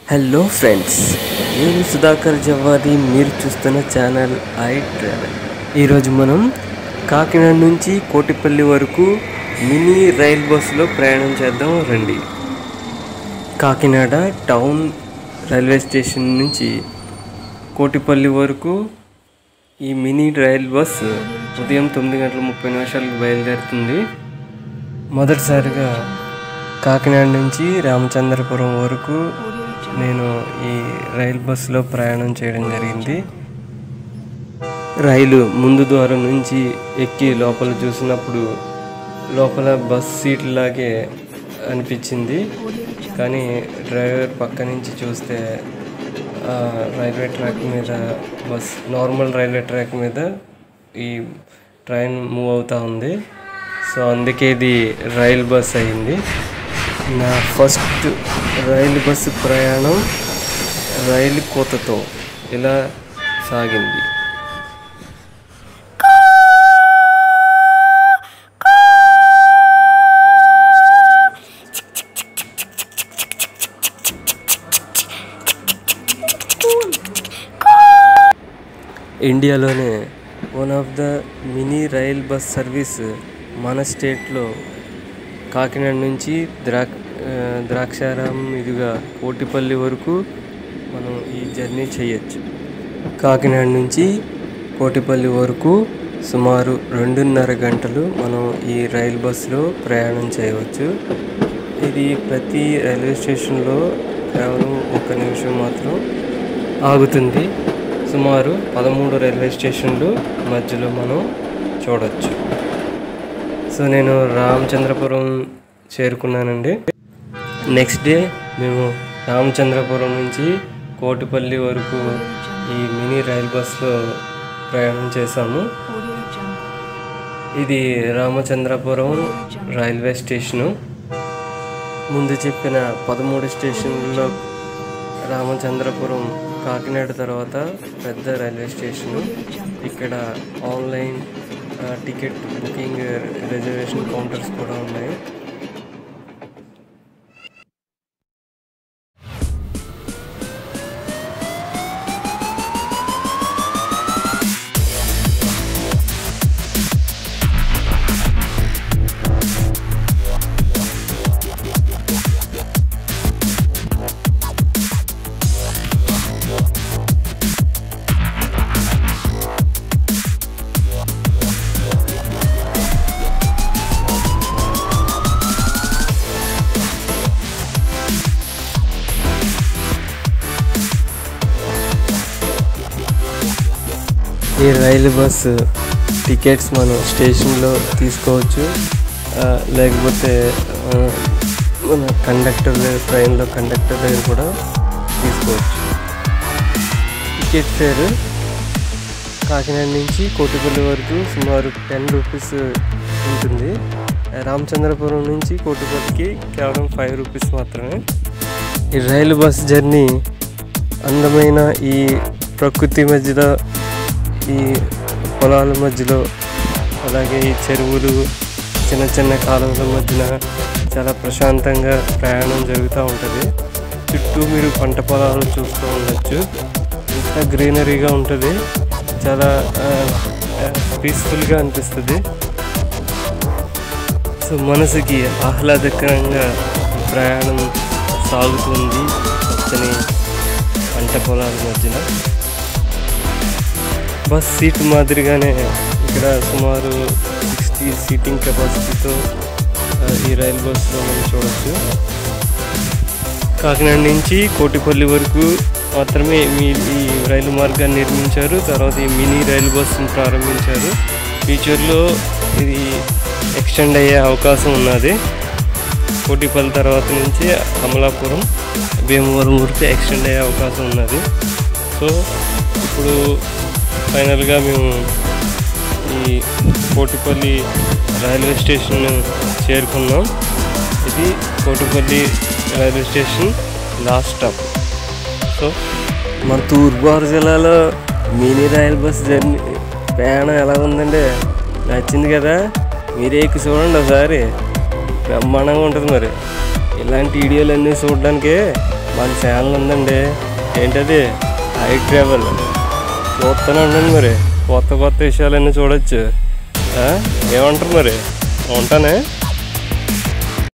Hello friends నేను సుధాకర్ జవ్వాది మీరు చూస్తున్న ఛానల్ ఐ ట్రావెల్ ఈరోజు మనం కాకినాడ నుంచి కోటిపల్లి వరకు మినీ రైల్ బస్సులో ప్రయాణం చేద్దాం రండి కాకినాడ టౌన్ రైల్వే స్టేషన్ నుంచి కోటిపల్లి వరకు ఈ మినీ రైల్ బస్సు ఉదయం తొమ్మిది గంటల ముప్పై నిమిషాలకు బయలుదేరుతుంది మొదటిసారిగా కాకినాడ నుంచి రామచంద్రపురం వరకు నేను ఈ రైలు బస్సులో ప్రయాణం చేయడం జరిగింది రైలు ముందు ద్వారం నుంచి ఎక్కి లోపల చూసినప్పుడు లోపల బస్ సీట్ లాగే అనిపించింది కానీ డ్రైవర్ పక్క నుంచి చూస్తే ఆ, రైల్వే ట్రాక్ మీద బస్ నార్మల్ రైల్వే ట్రాక్ మీద ఈ ట్రైన్ మూవ్ అవుతూ ఉంది సో అందుకే ఇది రైల్ బస్ అయింది నా ఫస్ట్ రైలు బస్సు ప్రయాణం రైలు కోతతో ఇలా సాగింది ఇండియాలోనే one of the mini rail bus service మన స్టేట్లో కాకినాడ నుంచి ద్రాక్ ఆ, ద్రాక్షారామం ఇదిగా కోటిపల్లి వరకు మనం ఈ జర్నీ చేయొచ్చు కాకినాడ నుంచి కోటిపల్లి వరకు సుమారు రెండున్నర గంటలు మనం ఈ రైల్ బస్సులో ప్రయాణం చేయవచ్చు ఇది ప్రతి రైల్వే స్టేషన్లో కేవలం ఒక్క నిమిషం మాత్రం ఆగుతుంది సుమారు పదమూడు రైల్వే స్టేషన్లు మధ్యలో మనం చూడొచ్చు సో నేను రామచంద్రపురం చేరుకున్నానండి నెక్స్ట్ డే మేము రామచంద్రపురం నుంచి కోటిపల్లి వరకు ఈ మినీ రైల్ బస్లో ప్రయాణం చేశాము ఇది రామచంద్రపురం రైల్వే స్టేషను ముందు చెప్పిన పదమూడు స్టేషన్లో రామచంద్రపురం కాకినాడ తర్వాత పెద్ద రైల్వే స్టేషను ఇక్కడ ఆన్లైన్ ఆ, టికెట్ బుకింగ్ రిజర్వేషన్ కౌంటర్స్ కూడా ఉన్నాయి ఈ రైలు బస్సు టికెట్స్ మనం స్టేషన్లో తీసుకోవచ్చు ఆ, లేకపోతే ఆ, మన కండక్టర్ దగ్గర ట్రైన్లో కండక్టర్ దగ్గర కూడా తీసుకోవచ్చు టికెట్ ఫేర్ కాకినాడ నుంచి కోటిపల్లి వరకు సుమారు టెన్ రూపీస్ ఉంటుంది రామచంద్రపురం నుంచి కోటిపల్లికి కేవలం ఫైవ్ రూపీస్ మాత్రమే ఈ రైలు బస్ జర్నీ అందమైన ఈ ప్రకృతి మధ్యలో ఈ పొలాల మధ్యలో అలాగే ఈ చెరువులు చిన్న చిన్న కాలువల మధ్యన చాలా ప్రశాంతంగా ప్రయాణం జరుగుతూ ఉంటుంది చుట్టూ మీరు పంట పొలాలు చూస్తూ ఉండొచ్చు ఇంకా గ్రీనరీగా ఉంటుంది చాలా పీస్ఫుల్గా అనిపిస్తుంది సో మనసుకి ఆహ్లాదకరంగా ఈ ప్రయాణం సాగుతుంది పచ్చని పంట పొలాల మధ్యన బస్ సీట్ మాదిరిగానే ఇక్కడ సుమారు సిక్స్టీ సీటింగ్ కెపాసిటీతో ఆ, ఈ రైలు బస్సులో మనం చూడొచ్చు కాకినాడ నుంచి కోటిపల్లి వరకు మాత్రమే మీ ఈ రైలు మార్గాన్ని నిర్మించారు తర్వాత ఈ మినీ రైలు బస్సును ప్రారంభించారు ఫ్యూచర్లో ఇది ఎక్స్టెండ్ అయ్యే అవకాశం ఉన్నది కోటిపల్లి తర్వాత నుంచి అమలాపురం భీమవరం వరకు ఎక్స్టెండ్ అయ్యే అవకాశం ఉన్నది సో ఇప్పుడు ఫైనల్గా మేము ఈ కోటిపల్లి రైల్వే స్టేషన్ చేరుకున్నాం ఇది Kotipalli railway station last stop so మన తూర్పుగోదావరి జిల్లాలో మినీ రైలు బస్ జర్నీ ప్రయాణం ఎలా ఉందండి నచ్చింది కదా మీరే ఎక్కి చూడండి ఒకసారి బ్రహ్మాండంగా ఉంటుంది మరి ఇలాంటి వీడియోలు అన్నీ చూడడానికి మన ఛానల్ ఉందండి ఏంటది ఐ ట్రావెల్ చూస్తూనే ఉండండి మరి కొత్త కొత్త విషయాలన్నీ చూడొచ్చు ఆ? ఏమంటారు మరి ఉంటానే